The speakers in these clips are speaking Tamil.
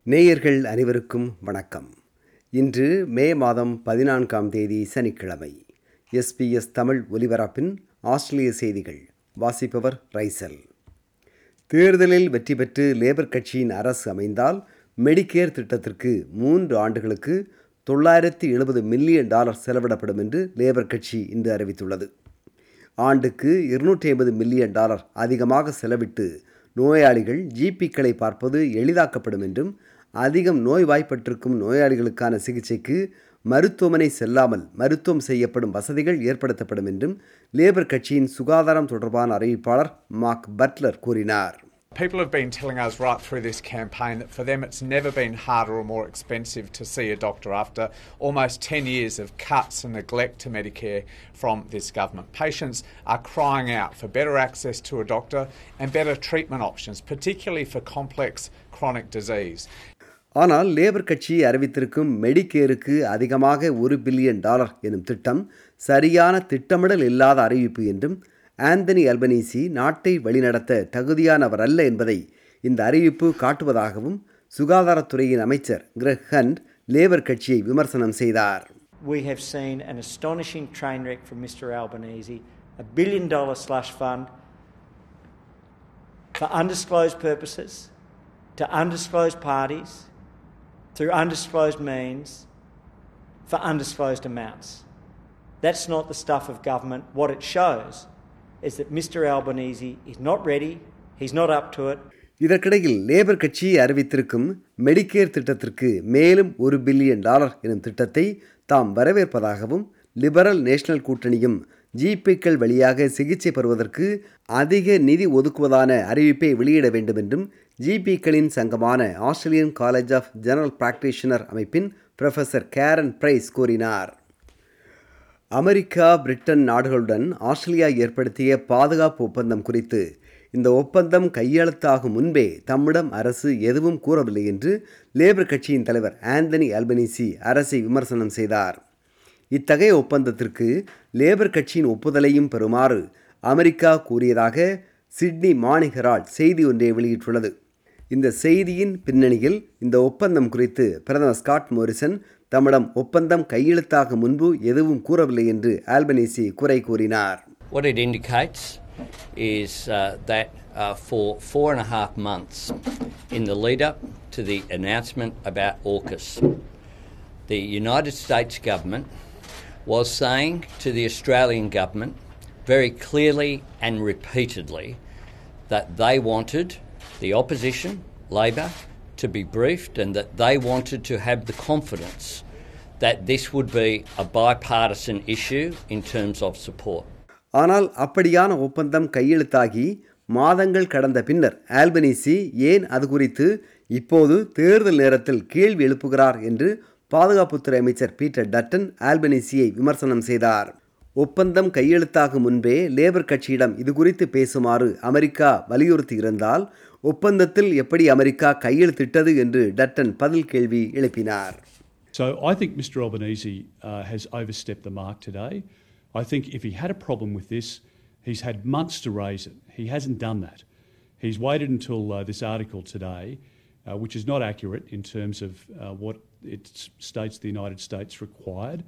நேயர்கள் அனைவருக்கும் வணக்கம் இன்று மே மாதம் பதினான்காம் தேதி சனிக்கிழமை எஸ்பிஎஸ் தமிழ் ஒலிபரப்பின் ஆஸ்திரேலிய செய்திகள் வாசிப்பவர் ரைசல் தேர்தலில் வெற்றி பெற்று லேபர் கட்சியின் அரசு அமைந்தால் மெடிக்கேர் திட்டத்திற்கு மூன்று ஆண்டுகளுக்கு தொள்ளாயிரத்தி எழுபது மில்லியன் டாலர் செலவிடப்படும் என்று லேபர் கட்சி இன்று அறிவித்துள்ளது ஆண்டுக்கு இருநூற்றி ஐம்பது மில்லியன் டாலர் அதிகமாக செலவிட்டு நோயாளிகள் ஜிபிக்களை பார்ப்பது எளிதாக்கப்படும் என்றும் அதிகம் நோய்வாய்ப்பட்டிருக்கும் நோயாளிகளுக்கான சிகிச்சைக்கு மருத்துவமனை செல்லாமல் மருத்துவம் செய்யப்படும் வசதிகள் ஏற்படுத்தப்படும் என்றும் லேபர் கட்சியின் சுகாதாரம் தொடர்பான அறிவிப்பாளர் மார்க் பட்லர் கூறினார் People have been telling us right through this campaign that for them it's never been harder or more expensive to see a doctor after almost 10 years of cuts and neglect to Medicare from this government. Patients are crying out for better access to a doctor and better treatment options, particularly for complex chronic disease. ஆனால் லேபர் கட்சி அறிவித்திருக்கும் மெடிக்கேருக்கு அதிகமாக ஒரு பில்லியன் டாலர் எனும் திட்டம் சரியான திட்டமிடல் இல்லாத அறிவிப்பு என்றும் ஆந்தனி அல்பனீசி நாட்டை வழிநடத்த தகுதியானவர் அல்ல என்பதை இந்த அறிவிப்பு காட்டுவதாகவும் சுகாதாரத்துறையின் அமைச்சர் கிரெக் ஹண்ட் லேபர் கட்சியை விமர்சனம் செய்தார் We have seen an astonishing train wreck from Mr Albanese, a billion dollar slush fund for undisclosed purposes, to undisclosed parties, through undisclosed means, for undisclosed amounts. That's not the stuff of government. What it shows is that Mr Albanese is not ready, he's not up to it. இதற்கிடையில் லேபர் கட்சி அறிவித்திருக்கும் மெடிக்கேர் திட்டத்திற்கு மேலும் ஒரு பில்லியன் டாலர் எனும் திட்டத்தை தாம் வரவேற்பதாகவும் லிபரல் நேஷனல் கூட்டணியும் ஜிபிக்கள் வழியாக சிகிச்சை பெறுவதற்கு அதிக நிதி ஒதுக்குவதான அறிவிப்பை வெளியிட வேண்டும் என்றும் ஜிபிக்களின் சங்கமான Australian college of general practitioner அமைப்பின் ப்ரொஃபஸர் கேரன் பிரைஸ் கூறினார் அமெரிக்கா பிரிட்டன் நாடுகளுடன் ஆஸ்திரேலியா ஏற்படுத்திய பாதுகாப்பு ஒப்பந்தம் குறித்து இந்த ஒப்பந்தம் கையெழுத்தாகும் முன்பே தம்மிடம் அரசு எதுவும் கூறவில்லை என்று லேபர் கட்சியின் தலைவர் ஆந்தனி அல்பனீசி அரசை விமர்சனம் செய்தார் இத்தகைய ஒப்பந்தத்திற்கு லேபர் கட்சியின் ஒப்புதலையும் பெறுமாறு அமெரிக்கா கூறியதாக சிட்னி மார்னிங் ஹெரால்ட் செய்தி ஒன்றை வெளியிட்டுள்ளது இந்த செய்தியின் பின்னணியில் இந்த ஒப்பந்தம் குறித்து பிரதமர் ஸ்காட் மோரிசன் தம்மிடம் ஒப்பந்தம் கையெழுத்தாக முன்பு எதுவும் கூறவில்லை என்று ஆல்பனீசி குறை கூறினார் What it indicates is uh, that uh, for four and a half months in the lead up to the announcement about AUKUS, the United States government was saying to the Australian government very clearly and repeatedly that they wanted the opposition, Labor, to be briefed and that they wanted to have the confidence that this would be a bipartisan issue in terms of support. ஆனால் அப்படியான ஒப்பந்தம் கையெழுத்தாகி மாதங்கள் கடந்த பின்னர் ஆல்பனீசி ஏன் அது குறித்து இப்போது தேர்தல் நேரத்தில் கேள்வி எழுப்புகிறார் என்று பாதுகாப்புத்துறை அமைச்சர் பீட்டர் டட்டன் ஆல்பனீசியை விமர்சனம் செய்தார் ஒப்பந்தம் கையெழுத்தாகும் முன்பே லேபர் கட்சியிடம் இது குறித்து பேசுமாறு அமெரிக்கா வலியுறுத்தி இருந்தால் ஒப்பந்தத்தில் எப்படி அமெரிக்கா கையெழுத்திட்டது என்று டட்டன் பதில் கேள்வி எழுப்பினார் So I think Mr Albanese uh, has overstepped the mark today. I think if he had a problem with this, he's had months to raise it. He hasn't done that. He's waited until uh, this article today, uh, which is not accurate in terms of uh, what it states the United States required.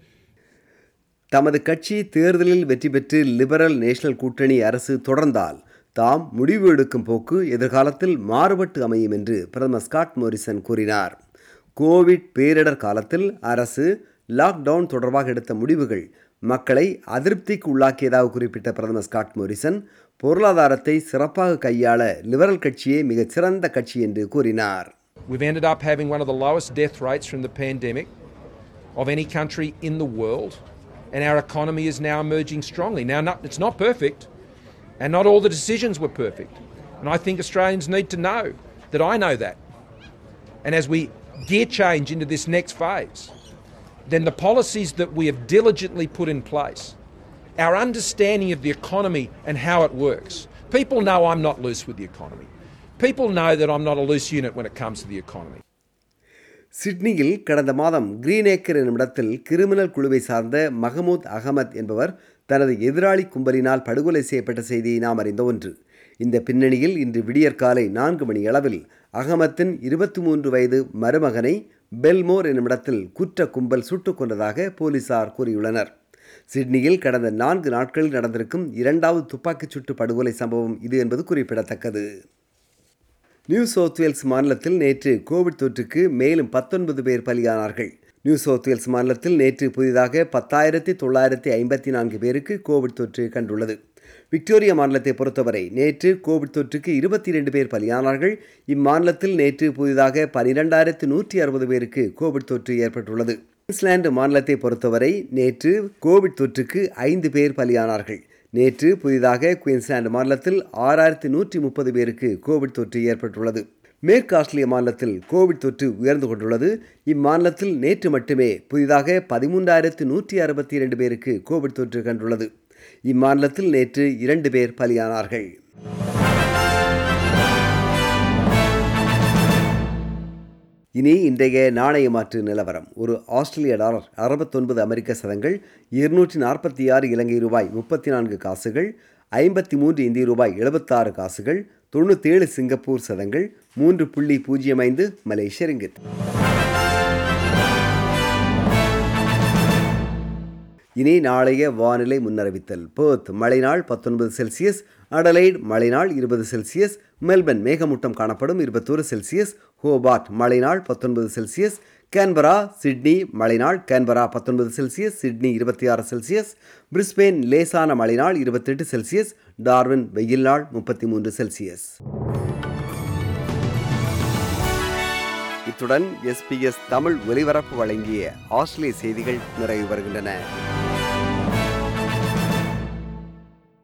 தமது கட்சி தேர்தலில் வெற்றி பெற்று லிபரல் நேஷனல் கூட்டணி அரசு தொடர்ந்தால் தாம் முடிவு எடுக்கும் போக்கு எதிர்காலத்தில் மாறுபட்டு அமையும் என்று பிரதமர் ஸ்காட் மோரிசன் கூறினார் கோவிட் பேரிடர் காலத்தில் அரசு லாக்டவுன் தொடர்பாக எடுத்த முடிவுகள் மக்களை அதிருப்திக்கு உள்ளாக்கியதாக குறிப்பிட்ட பிரதமர் ஸ்காட் மோரிசன் பொருளாதாரத்தை சிறப்பாக கையாள லிபரல் கட்சியே மிகச் சிறந்த கட்சி என்று கூறினார் We've ended up having one of the lowest death rates from the pandemic of any country in the world, and our economy is now emerging strongly. Now, not, it's not perfect, and not all the decisions were perfect. And I think Australians need to know that I know that. And as we gear change into this next phase, then the policies that we have diligently put in place, our understanding of the economy and how it works. People know I'm not loose with the economy. People know that I'm not a loose unit when it comes to the economy. சிட்னியில் கடந்த மாதம் கிரீனேக்கர் என்னும் இடத்தில் கிரிமினல் குழுவை சார்ந்த மஹமூத் அகமத் என்பவர் தனது எதிராளி கும்பலினால் படுகொலை செய்யப்பட்ட செய்தியை நாம் அறிந்த ஒன்று இந்த பின்னணியில் இன்று விடியற்காலை நான்கு மணி அளவில் அகமத்தின் இருபத்தி மூன்று வயது மருமகனை பெல்மோர் என்னுமிடத்தில் குற்ற கும்பல் சுட்டுக் கொண்டதாக போலீசார் கூறியுள்ளனர் சிட்னியில் கடந்த நான்கு நாட்களில் நடந்திருக்கும் இரண்டாவது துப்பாக்கிச் சூட்டு படுகொலை சம்பவம் இது என்பது குறிப்பிடத்தக்கது நியூ சவுத் வேல்ஸ் மாநிலத்தில் நேற்று கோவிட் தொற்றுக்கு மேலும் பத்தொன்பது பேர் பலியானார்கள் நியூ சவுத் வேல்ஸ் மாநிலத்தில் நேற்று புதிதாக பத்தாயிரத்தி தொள்ளாயிரத்தி ஐம்பத்தி நான்கு பேருக்கு கோவிட் தொற்று கண்டுள்ளது விக்டோரியா மாநிலத்தை பொறுத்தவரை நேற்று கோவிட் தொற்றுக்கு இருபத்தி இரண்டு பேர் பலியானார்கள் இம்மாநிலத்தில் நேற்று புதிதாக பனிரெண்டாயிரத்து நூற்றி அறுபது பேருக்கு கோவிட் தொற்று ஏற்பட்டுள்ளது குயின்ஸ்லாந்து மாநிலத்தை பொறுத்தவரை நேற்று கோவிட் தொற்றுக்கு ஐந்து பேர் பலியானார்கள் நேற்று புதிதாக குயின்ஸ்லாந்து மாநிலத்தில் ஆறாயிரத்தி நூற்றி முப்பது பேருக்கு கோவிட் தொற்று ஏற்பட்டுள்ளது மேற்கு ஆஸ்திரேலிய மாநிலத்தில் கோவிட் தொற்று உயர்ந்து கொண்டுள்ளது இம்மாநிலத்தில் நேற்று மட்டுமே புதிதாக பதிமூன்றாயிரத்து நூற்றி அறுபத்தி இரண்டு பேருக்கு கோவிட் தொற்று கண்டுள்ளது இம்மாநிலத்தில் நேற்று இரண்டு பேர் பலியானார்கள் இனி இன்றைய நாணய மாற்று நிலவரம் ஒரு ஆஸ்திரேலிய டாலர் அறுபத்தொன்பது அமெரிக்க சதங்கள் இருநூற்றி நாற்பத்தி ஆறு இலங்கை ரூபாய் முப்பத்தி நான்கு காசுகள் ஐம்பத்தி மூன்று இந்திய ரூபாய் எழுபத்தாறு காசுகள் தொண்ணூற்றேழு சிங்கப்பூர் சதங்கள் மூன்று புள்ளி பூஜ்ஜியம் ஐந்து மலேசிய ரிங்கித் இனி நாளைய வானிலை முன்னறிவித்தல் பேர்த் மழைநாள் பத்தொன்பது செல்சியஸ் அடலைட் மழைநாள் இருபது செல்சியஸ் மெல்பர்ன் மேகமூட்டம் காணப்படும் இருபத்தோரு செல்சியஸ் ஹோபார்ட் மழைநாள் பத்தொன்பது செல்சியஸ் கேன்பரா சிட்னி மழைநாள் கேன்பரா பத்தொன்பது செல்சியஸ் சிட்னி இருபத்தி ஆறு செல்சியஸ் பிரிஸ்பெயின் லேசான மழைநாள் இருபத்தெட்டு செல்சியஸ் டார்வின் வெயில் நாள் முப்பத்தி மூன்று செல்சியஸ் இத்துடன் எஸ்பிஎஸ் தமிழ் ஒலிபரப்பு வழங்கிய ஆஸ்திரேலிய செய்திகள் நிறைவு வருகின்றன